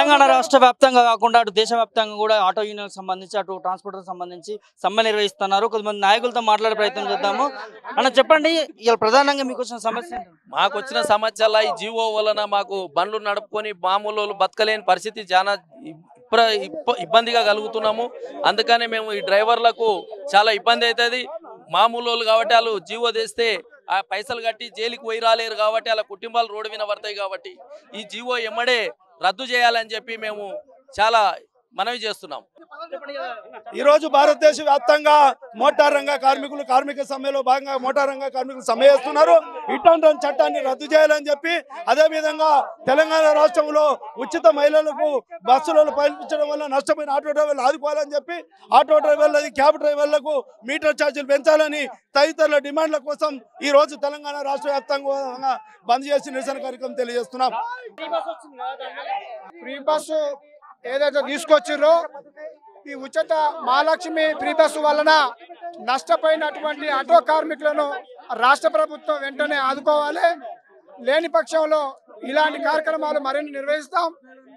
తెలంగాణ రాష్ట్ర వ్యాప్తంగా కాకుండా అటు దేశవ్యాప్తంగా కూడా ఆటో యూనియన్ సంబంధించి అటు ట్రాన్స్పోర్ట్ సంబంధించి సమ్మె నిర్వహిస్తున్నారు కొంతమంది నాయకులతో మాట్లాడే ప్రయత్నం చేద్దాము అన్న చెప్పండి ఇవాళ ప్రధానంగా మీకు వచ్చిన సమస్య ఏంటి? మాకు వచ్చిన సమస్యల ఈ జీవో వలన మాకు బండ్లు నడుపుకొని మామూలు వాళ్ళు బతకలేని పరిస్థితి చాలా ఇప్ర- ఇప్ప- ఇబ్బందిగా కలుగుతున్నాము అందుకనే మేము ఈ డ్రైవర్లకు చాలా ఇబ్బంది అవుతుంది మామూలు వాళ్ళు కాబట్టి వాళ్ళు జీవో తెస్తే ఆ పైసలు కట్టి జైలుకి పోయి రాలేరు కాబట్టి వాళ్ళ కుటుంబాలు రోడ్డు మీద పడతాయి కాబట్టి ఈ జీవో ఎమ్మడే రద్దు చేయాలని చెప్పి మేము చాలా మనవి చేస్తున్నాం ఈ రోజు భారతదేశ వ్యాప్తంగా మోటార్ రంగ కార్మికులు కార్మిక సమ్మెలో భాగంగా మోటార్ రంగ కార్మికులు సమ్మె చేస్తున్నారు ఇటువంటి చట్టాన్ని రద్దు చేయాలని చెప్పి అదే విధంగా తెలంగాణ రాష్ట్రంలో ఉచిత మహిళలకు బస్సులను పంపించడం వల్ల నష్టపోయిన ఆటో డ్రైవర్లు ఆదుకోవాలని చెప్పి ఆటో డ్రైవర్లది క్యాబ్ డ్రైవర్లకు మీటర్ ఛార్జీలు పెంచాలని తదితరుల డిమాండ్ల కోసం ఈ రోజు తెలంగాణ రాష్ట్ర వ్యాప్తంగా బంద్ చేసి నిరసన కార్యక్రమం తెలియజేస్తున్నాం ఫ్రీ బస్సు ఏదైతే తీసుకొచ్చిర్రో ఈ ఉచిత మహాలక్ష్మి ఫ్రీ బస్సు వలన నష్టపోయినటువంటి ఆటో కార్మికులను రాష్ట్ర ప్రభుత్వం వెంటనే ఆదుకోవాలి లేని పక్షంలో ఇలాంటి కార్యక్రమాలు మరిన్ని నిర్వహిస్తాం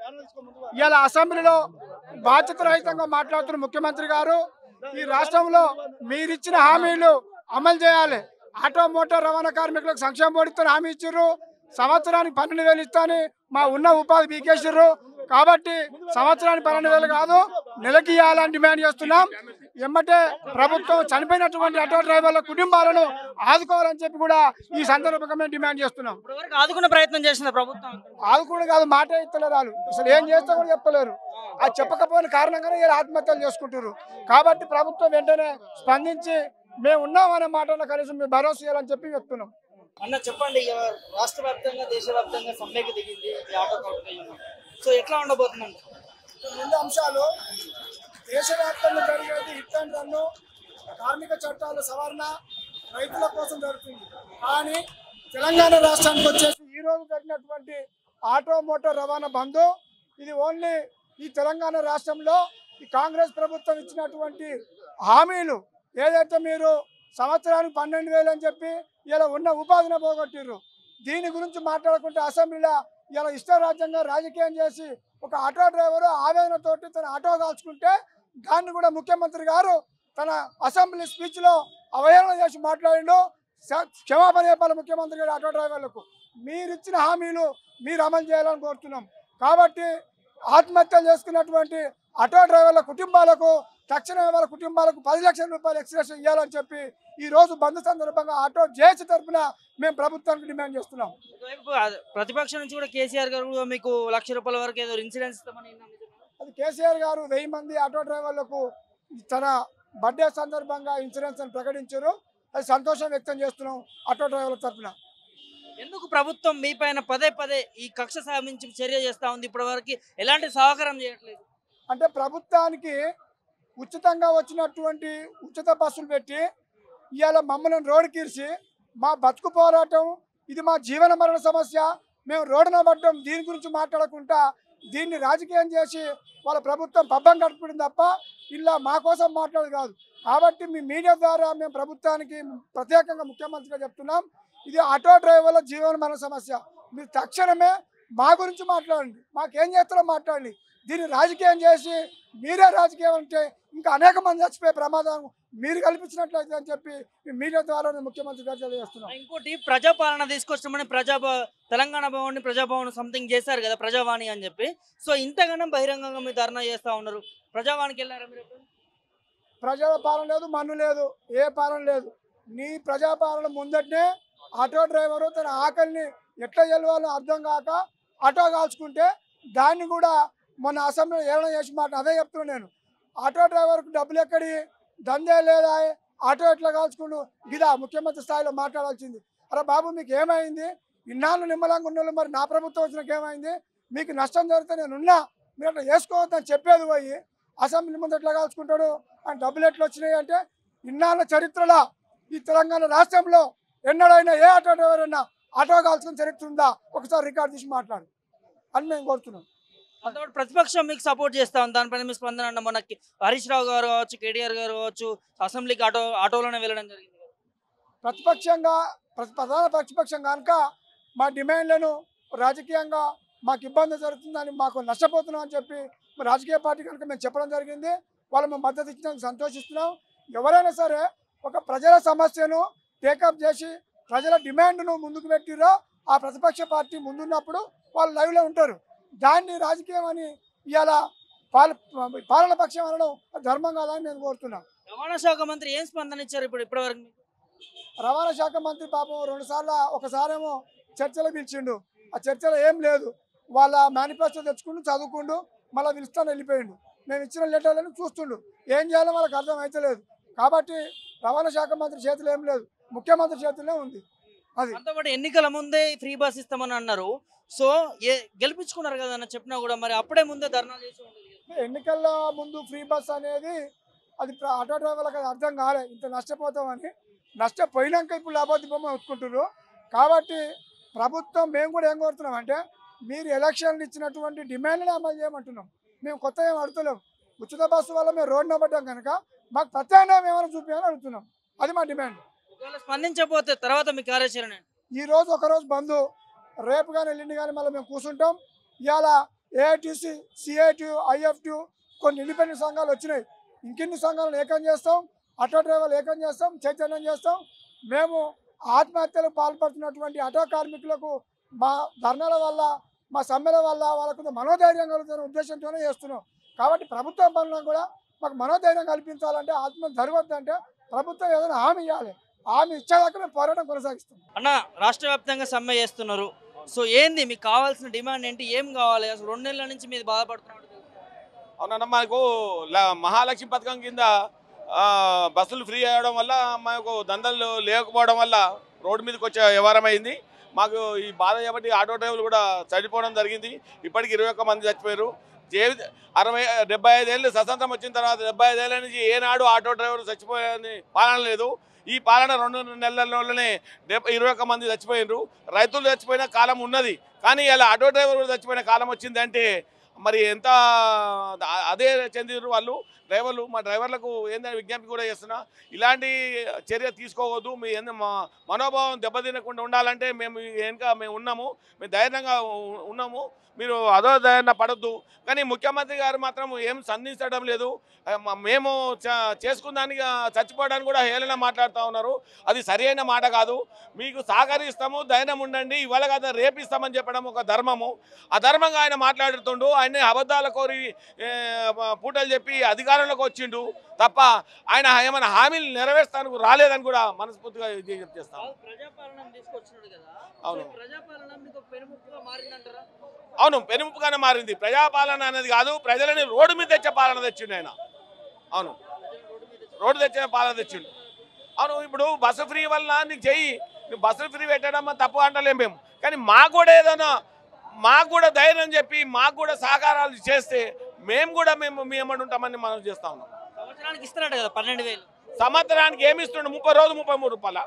ఇలా అసెంబ్లీలో బాధ్యత రహితంగా మాట్లాడుతున్న ముఖ్యమంత్రి గారు ఈ రాష్ట్రంలో మీరిచ్చిన హామీలు అమలు చేయాలి ఆటో మోటార్ రవాణా కార్మికులకు సంక్షేమ బోర్డు హామీ ఇచ్చారు సంవత్సరానికి పన్నెండు వేలు ఇస్తాని మా ఉన్న ఉపాధి పీకేసారు కాబట్టి సంవత్సరానికి పన్నెండు వేలు కాదు నెలకి ఇవ్వాలని డిమాండ్ చేస్తున్నాం ఎమ్మటే ప్రభుత్వం చనిపోయినటువంటి ఆటో డ్రైవర్ల కుటుంబాలను ఆదుకోవాలని చెప్పి కూడా ఈ సందర్భంగా మేము డిమాండ్ చేస్తున్నాం ఇప్పటివరకు ఆదుకునే ప్రయత్నం చేసింది ప్రభుత్వం ఆదుకోవడం కాదు మాట ఇస్తలేరు వాళ్ళు అసలు ఏం చేస్తా కూడా చెప్పలేరు అది చెప్పకపోయిన కారణంగానే వీళ్ళు ఆత్మహత్యలు చేసుకుంటారు కాబట్టి ప్రభుత్వం వెంటనే స్పందించి మేము ఉన్నామనే మాట కనీసం మేము భరోసా చేయాలని చెప్పి చెప్తున్నాం అన్న చెప్పండి ఇక రాష్ట్ర వ్యాప్తంగా దేశవ్యాప్తంగా సమ్మెకి దిగింది ఈ ఆటో కార్మిక యూనియన్ సో ఎట్లా ఉండబోతుందండి రెండు అంశాలు దేశవ్యాప్తంగా జరిగేది హిట్ అండ్ రన్ను కార్మిక చట్టాల సవరణ రైతుల కోసం జరుగుతుంది కానీ తెలంగాణ రాష్ట్రానికి వచ్చేసి ఈ రోజు జరిగినటువంటి ఆటో మోటార్ రవాణా బంధు ఇది ఓన్లీ ఈ తెలంగాణ రాష్ట్రంలో ఈ కాంగ్రెస్ ప్రభుత్వం ఇచ్చినటువంటి హామీలు ఏదైతే మీరు సంవత్సరానికి పన్నెండు వేలు అని చెప్పి ఇలా ఉన్న ఉపాధిని పోగొట్టిర్రు దీని గురించి మాట్లాడుకుంటే అసెంబ్లీలో ఇలా ఇష్టరాజ్యంగా రాజకీయం చేసి ఒక ఆటో డ్రైవర్ ఆవేదనతోటి తన ఆటో కాల్చుకుంటే దాన్ని కూడా ముఖ్యమంత్రి గారు తన అసెంబ్లీ స్పీచ్లో అవహేళన చేసి మాట్లాడిండు స- క్షమాపణ చెప్పాలి ముఖ్యమంత్రి గారు ఆటో డ్రైవర్లకు మీరు ఇచ్చిన హామీలు మీరు అమలు చేయాలని కోరుతున్నాం కాబట్టి ఆత్మహత్యలు చేసుకున్నటువంటి ఆటో డ్రైవర్ల కుటుంబాలకు తక్షణమే వాళ్ళ కుటుంబాలకు పది లక్షల రూపాయలు ఎక్స్ప్రెస్ ఇవ్వాలని చెప్పి ఈ రోజు బంద్ సందర్భంగా ఆటో జేసీ తరఫున మేము ప్రభుత్వానికి డిమాండ్ చేస్తున్నాం ఒకవైపు అదే ప్రతిపక్షం నుంచి కూడా కేసీఆర్ గారు కూడా మీకు లక్ష రూపాయల వరకు ఏదో ఇన్సూరెన్స్ ఇస్తామని విన్నాను. నిజమేనా? అది కేసీఆర్ గారు వెయ్యి మంది ఆటో డ్రైవర్లకు తన బర్త్డే సందర్భంగా ఇన్సూరెన్స్ అని ప్రకటించారు అది సంతోషం వ్యక్తం చేస్తున్నాం ఆటో డ్రైవర్ల తరఫున ఎందుకు ప్రభుత్వం మీ పైన పదే పదే ఈ కక్ష సాధించి చర్య చేస్తా ఉంది ఇప్పటి వరకు ఎలాంటి సహకారం చేయట్లేదు అంటే ప్రభుత్వానికి ఉచితంగా వచ్చినటువంటి ఉచిత బస్సులు పెట్టి ఇవాళ మమ్మల్ని రోడ్డు కీర్చి మా బతుకు పోరాటం ఇది మా జీవన మరణ సమస్య మేము రోడ్డున పడ్డం దీని గురించి మాట్లాడకుండా దీన్ని రాజకీయం చేసి వాళ్ళ ప్రభుత్వం పబ్బం గడుపుతుంది తప్ప ఇలా మా కోసం మాట్లాడదు కాదు కాబట్టి మీ మీడియా ద్వారా మేము ప్రభుత్వానికి ప్రత్యేకంగా ముఖ్యమంత్రిగా చెప్తున్నాం ఇది ఆటో డ్రైవర్ల జీవన మరణ సమస్య మీరు తక్షణమే మా గురించి మాట్లాడండి మాకేం చేస్తారో మాట్లాడండి దీన్ని రాజకీయం చేసి మీరే రాజకీయం అంటే ఇంకా అనేక మంది చచ్చిపోయే ప్రమాదం మీరు కల్పించినట్లయితే అని చెప్పి మీ మీడియా ద్వారా నేను ముఖ్యమంత్రి గారు తెలియజేస్తున్నాం ఇంకోటి ప్రజాపాలన తీసుకొచ్చామని ప్రజా తెలంగాణ భవన్ ప్రజాభవన్ సంథింగ్ చేశారు కదా ప్రజావాణి అని చెప్పి సో ఇంతగానం బహిరంగంగా మీరు ధర్నా చేస్తా ఉన్నారు ప్రజావాణికి వెళ్ళారా మీరు ఎప్పుడు? ప్రజల పాలన లేదు మన్ను లేదు ఏ పాలన లేదు నీ ప్రజాపాలన ముందటనే ఆటో డ్రైవరు తన ఆకలిని ఎట్లా గెలవాలో అర్థం కాక ఆటో కాల్చుకుంటే దాన్ని కూడా మొన్న అసెంబ్లీలో ఏమైనా చేసి మాట అదే చెప్తున్నాను నేను ఆటో డ్రైవర్కు డబ్బులు ఎక్కడి దందే లేదా ఆటో ఎట్లా కాల్చుకుండు ఇదా ముఖ్యమంత్రి స్థాయిలో మాట్లాడాల్సింది అరే బాబు మీకు ఏమైంది ఇన్నాళ్ళు నిమ్మలంగా ఉన్న వాళ్ళు మరి నా ప్రభుత్వం వచ్చినాక ఏమైంది మీకు నష్టం జరిగితే నేను ఉన్నా మీరు అట్లా చేసుకోవద్దని చెప్పేది పోయి అసెంబ్లీ ముందు ఎట్లా కాల్చుకుంటాడు అని డబ్బులు ఎట్లా వచ్చినాయి అంటే ఇన్నాళ్ళ చరిత్రలో ఈ తెలంగాణ రాష్ట్రంలో ఎన్నడైనా ఏ ఆటో డ్రైవర్ అయినా ఆటో కాల్చుకుని చరిత్ర ఉందా ఒకసారి రికార్డ్ తీసి మాట్లాడు అని మేము కోరుతున్నాం అంతవరకు ప్రతిపక్షం మీకు సపోర్ట్ చేస్తా ఉంది దానిపైన మీ స్పందన అన్న మనకి హరీష్ రావు గారు కావచ్చు కేటీఆర్ గారు కావచ్చు అసెంబ్లీకి ఆటో ఆటోలోనే వెళ్ళడం జరిగింది కదా. ప్రతిపక్షంగా ప్ర- ప్రధాన ప్రతిపక్షం కనుక మా డిమాండ్లను రాజకీయంగా మాకు ఇబ్బంది జరుగుతుందని మాకు నష్టపోతున్నాం అని చెప్పి మరి రాజకీయ పార్టీ కనుక మేము చెప్పడం జరిగింది వాళ్ళు మేము మద్దతు ఇచ్చినందుకు సంతోషిస్తున్నాం ఎవరైనా సరే ఒక ప్రజల సమస్యను టేకప్ చేసి ప్రజల డిమాండ్ను ముందుకు పెట్టిరో ఆ ప్రతిపక్ష పార్టీ ముందున్నప్పుడు వాళ్ళు లైవ్లో ఉంటారు దాన్ని రాజకీయం అని ఇవాళ పాల పాలన పక్షం అనడం ధర్మం కాదని నేను కోరుతున్నాను రవాణా శాఖ మంత్రి ఏం స్పందన ఇచ్చారు ఇప్పుడు ఇప్పటివరకు మీకు? రవాణా శాఖ మంత్రి పాపం రెండు సార్లు ఒకసారేమో చర్చలు పిలిచిండు ఆ చర్చలో ఏం లేదు వాళ్ళ మేనిఫెస్టో తెచ్చుకుంటూ చదువుకుండు మళ్ళీ పిలుస్తాను వెళ్ళిపోయిండు మేము ఇచ్చిన లెటర్లను చూస్తుండు ఏం చేయాలో వాళ్ళకి అర్థం అవుతలేదు కాబట్టి రవాణా శాఖ మంత్రి చేతిలో ఏం లేదు ముఖ్యమంత్రి చేతిలో ఉంది అది అంతపాటు ఎన్నికల ముందే ఫ్రీ బస్ ఇస్తామని అన్నారు సో ఏ గెలిపించుకున్నారు కదా అన్న చెప్పినా కూడా మరి అప్పుడే ముందే ధర్నాలు చేసి ఉండేది కదా. ఎన్నికల ముందు ఫ్రీ బస్ అనేది అది ప్ర- ఆటో డ్రైవర్లకు అది అర్థం కాలే ఇంత నష్టపోతామని నష్టపోయినాక ఇప్పుడు లాభోద్యమం ఒప్పుకుంటున్నారు కాబట్టి ప్రభుత్వం మేము కూడా ఏం కోరుతున్నాం అంటే మీరు ఎలక్షన్లు ఇచ్చినటువంటి డిమాండ్ని అమలు చేయమంటున్నాం మేము కొత్త ఏం అడుగుతలేం ఉచిత బస్సు వల్ల మేము రోడ్డు నిలబడ్డాం కనుక మాకు ప్రత్యామ్నాయం ఏమైనా చూపించాలని అడుగుతున్నాం అది మా డిమాండ్ ఒకవేళ స్పందించకపోతే తర్వాత మీ కార్యాచరణ ఏంటి? ఈ రోజు ఒక రోజు బంద్ రేపు కానీ ఎల్లుండి కానీ మళ్ళీ మేము కూర్చుంటాం ఇవాళ ఏఐటీసీ సిఐటి ఐఎఫ్టి కొన్ని ఇండిపెండెంట్ సంఘాలు వచ్చినాయి ఇంకెన్ని సంఘాలను ఏకం చేస్తాం ఆటో డ్రైవర్లు ఏకం చేస్తాం చైతన్యం చేస్తాం మేము ఆత్మహత్యలకు పాల్పడుతున్నటువంటి ఆటో కార్మికులకు మా ధర్నాల వల్ల మా సమ్మెల వల్ల వాళ్ళకు మనోధైర్యం కలుగుతున్న ఉద్దేశంతోనే చేస్తున్నాం కాబట్టి ప్రభుత్వం పనులను కూడా మాకు మనోధైర్యం కల్పించాలంటే ఆత్మ జరగొద్దంటే ప్రభుత్వం ఏదైనా హామీ ఇవ్వాలి హామీ ఇచ్చేదాకా మేము పోరాటం కొనసాగిస్తాం అన్న రాష్ట్ర వ్యాప్తంగా సమ్మె చేస్తున్నారు సో ఏంది మీకు కావాల్సిన డిమాండ్ ఏంటి ఏం కావాలి అసలు రెండు నెలల నుంచి మీరు బాధపడుతున్నారు అవునన్న మాకు ల- మహాలక్ష్మి పథకం కింద ఆ, బస్సులు ఫ్రీ అవ్వడం వల్ల మాకు దందలు లేకపోవడం వల్ల రోడ్డు మీదకి వచ్చే వ్యవహారం అయింది మాకు ఈ బాధ కాబట్టి ఆటో డ్రైవర్లు కూడా చనిపోవడం జరిగింది ఇప్పటికి ఇరవై ఒక్క మంది చచ్చిపోయారు జీవిత అరవై డెబ్బై ఐదేళ్ళు స్వతంత్రం వచ్చిన తర్వాత డెబ్బై ఐదేళ్ళ నుంచి ఏనాడు ఆటో డ్రైవర్ చచ్చిపోయారని పాలన లేదు ఈ పాలన రెండు నెలల్లోనే డెబ్బై ఇరవై ఒక్క మంది చచ్చిపోయినారు రైతులు చచ్చిపోయిన కాలం ఉన్నది కానీ ఇలా ఆటో డ్రైవర్ కూడా చచ్చిపోయిన కాలం వచ్చిందంటే మరి ఎంత అ- అదే చెందిరు వాళ్ళు డ్రైవర్లు మా డ్రైవర్లకు ఏంటంటే విజ్ఞప్తి కూడా చేస్తున్నా ఇలాంటి చర్య తీసుకోవద్దు మీ ఏంది మా మనోభావం దెబ్బతినకుండా ఉండాలంటే మేము వెనుక మేము ఉన్నాము మేము ధైర్యంగా ఉ- ఉన్నాము మీరు అదో ధైర్యం పడద్దు కానీ ముఖ్యమంత్రి గారు మాత్రం ఏం సంధించడం లేదు ఆ, మ- మేము చ- చేసుకున్నానికి చచ్చిపోవడానికి కూడా హేళన మాట్లాడుతూ ఉన్నారు అది సరైన మాట కాదు మీకు సహకరిస్తాము ధైర్యం ఉండండి ఇవాళ కదా రేపిస్తామని చెప్పడం ఒక ధర్మము ఆ ధర్మంగా ఆయన మాట్లాడుతుండు ఆయన అబద్ధాల కోరి ఏ, పూటలు చెప్పి అధికారంలోకి వచ్చిండు తప్ప ఆయన ఏమైనా హామీలు నెరవేర్స్తానికి రాలేదని కూడా మనస్ఫూర్తిగా ఇది చేస్తాం ప్రజాపాలన తీసుకొచ్చినాడు కదా అవును. సో ప్రజాపాలన మీకు పెనుముప్పుగా మారిందంటారా అవును పెనుముపుగానే మారింది ప్రజాపాలన అనేది కాదు ప్రజలని రోడ్డు మీద తెచ్చే పాలన తెచ్చిండు ఆయన అవును రోడ్డు తెచ్చే పాలన తెచ్చిండు అవును ఇప్పుడు బస్సు ఫ్రీ వల్ల నీకు చెయ్యి నువ్వు బస్సు ఫ్రీ పెట్టడం తప్పు అంటలేం మేము కానీ మాకు కూడా ఏదైనా మాకు కూడా ధైర్యం చెప్పి మాకు కూడా సహకారాలు చేస్తే మేము కూడా మేము మీ ఎమ్మడి ఉంటామని మనం చేస్తా ఉన్నాం సంవత్సరానికి ఇస్తున్నాడు కదా పన్నెండు వేలు సంవత్సరానికి ఏమి ఇస్తుండు ముప్పై రోజు ముప్పై మూడు రూపాయల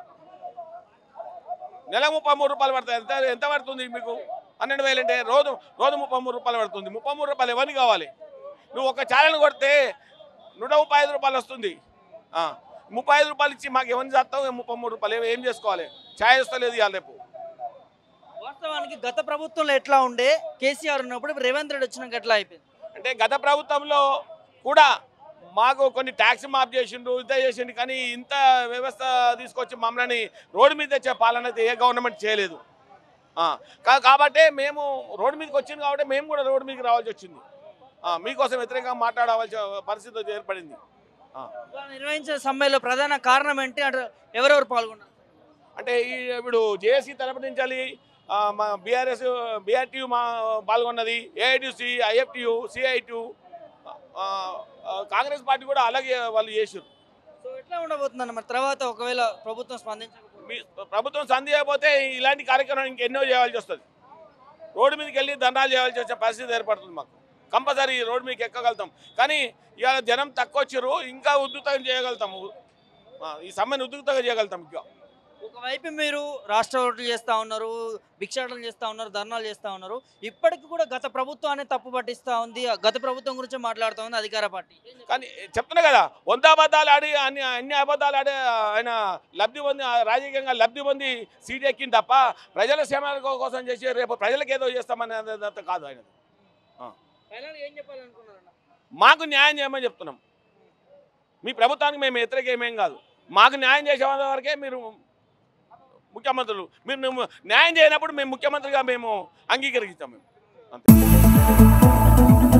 నెల ముప్పై మూడు రూపాయలు పడతాయి ఎంత ఎంత పడుతుంది మీకు పన్నెండు వేలు అంటే రోజు రోజు ముప్పై మూడు రూపాయలు పడుతుంది ముప్పై మూడు రూపాయలు ఎవరికి కావాలి నువ్వు ఒక ఛానల్ కొడితే నూట ముప్పై ఐదు రూపాయలు వస్తుంది ఆ, ముప్పై ఐదు రూపాయలు ఇచ్చి మాకు ఎవరిని చేస్తావు ముప్పై మూడు రూపాయలు ఏం- ఏం చేసుకోవాలి ఛాయ్ వస్తలేదు ఇవాళ రేపు వాస్తవానికి గత ప్రభుత్వంలో ఎట్లా ఉండే కేసీఆర్ ఉన్నప్పుడు ఇప్పుడు రేవంత్ రెడ్డి వచ్చినాక ఎట్లా అయిపోయింది అంటే గత ప్రభుత్వంలో కూడా మాకు కొన్ని ట్యాక్స్ మాఫ్ చేసిండు ఇంత చేసిండు కానీ ఇంత వ్యవస్థ తీసుకొచ్చి మమ్మల్ని రోడ్డు మీద తెచ్చే పాలన అయితే ఏ గవర్నమెంట్ చేయలేదు ఆ, కా- కాబట్టే మేము రోడ్డు మీదకి వచ్చింది కాబట్టి మేము కూడా రోడ్డు మీదకి రావాల్సి వచ్చింది ఆ, మీకోసం వ్యతిరేకంగా మాట్లాడవలసిన పరిస్థితి ఏర్పడింది ఆ. ఇవాళ నిర్వహించిన సమ్మెలో ప్రధాన కారణం ఏంటి అంటే ఎవరెవరు పాల్గొన్నారు అంటే ఈ ఇప్పుడు జేఏసీ తరపు నుంచి ఆ, మా బీఆర్ఎస్ బీఆర్టీయూ మా పాల్గొన్నది AITC IFTU CITU Congress party కూడా అలాగే వాళ్ళు చేసారు సో ఎట్లా ఉండబోతుందన్న మరి తర్వాత ఒకవేళ ప్రభుత్వం స్పందించకపోతే మీ ప్రభుత్వం సంధి అయిపోతే ఇలాంటి కార్యక్రమం ఇంకెన్నో చేయాల్సి వస్తుంది రోడ్డు మీదకి వెళ్ళి దండాలు చేయాల్సి వచ్చే పరిస్థితి ఏర్పడుతుంది మాకు కంపల్సరీ రోడ్డు మీదకి ఎక్కగలుగుతాం కానీ ఇవాళ జనం తక్కువ వచ్చారు ఇంకా ఉద్ధృతంగా చేయగలుగుతాము ఆ, ఈ సమ్మెను ఉద్ధృతంగా చేయగలుగుతాం ఇంకా ఒకవైపు మీరు రాష్ట్ర ఓట్లు చేస్తా ఉన్నారు భిక్షాటనలు చేస్తా ఉన్నారు ధర్నాలు చేస్తా ఉన్నారు ఇప్పటికి కూడా గత ప్రభుత్వాన్ని తప్పు పట్టిస్తా ఉంది గత ప్రభుత్వం గురించి మాట్లాడుతూ ఉంది అధికార పార్టీ కానీ చెప్తున్నా కదా వంద అబద్ధాలు ఆడి అన్ని అన్ని అబద్ధాలు ఆడి ఆయన లబ్ధి పొంది ఆ రాజకీయంగా లబ్ధి పొంది సీట్ ఎక్కింది తప్ప ప్రజల క్షేమాల కోసం చేసి రేపు ప్రజలకు ఏదో చేస్తామనే అంత కాదు ఆయన ఫైనల్ ఏం చెప్పాలనుకున్నారన్న మాకు న్యాయం చేయమని చెప్తున్నాం మీ ప్రభుత్వానికి మేము వ్యతిరేకమేం కాదు మాకు న్యాయం చేసే వరకే మీరు ముఖ్యమంత్రులు మీరు నువ్వు న్యాయం చేయనప్పుడు మేము ముఖ్యమంత్రిగా మేము అంగీకరిస్తాం మేము అంతే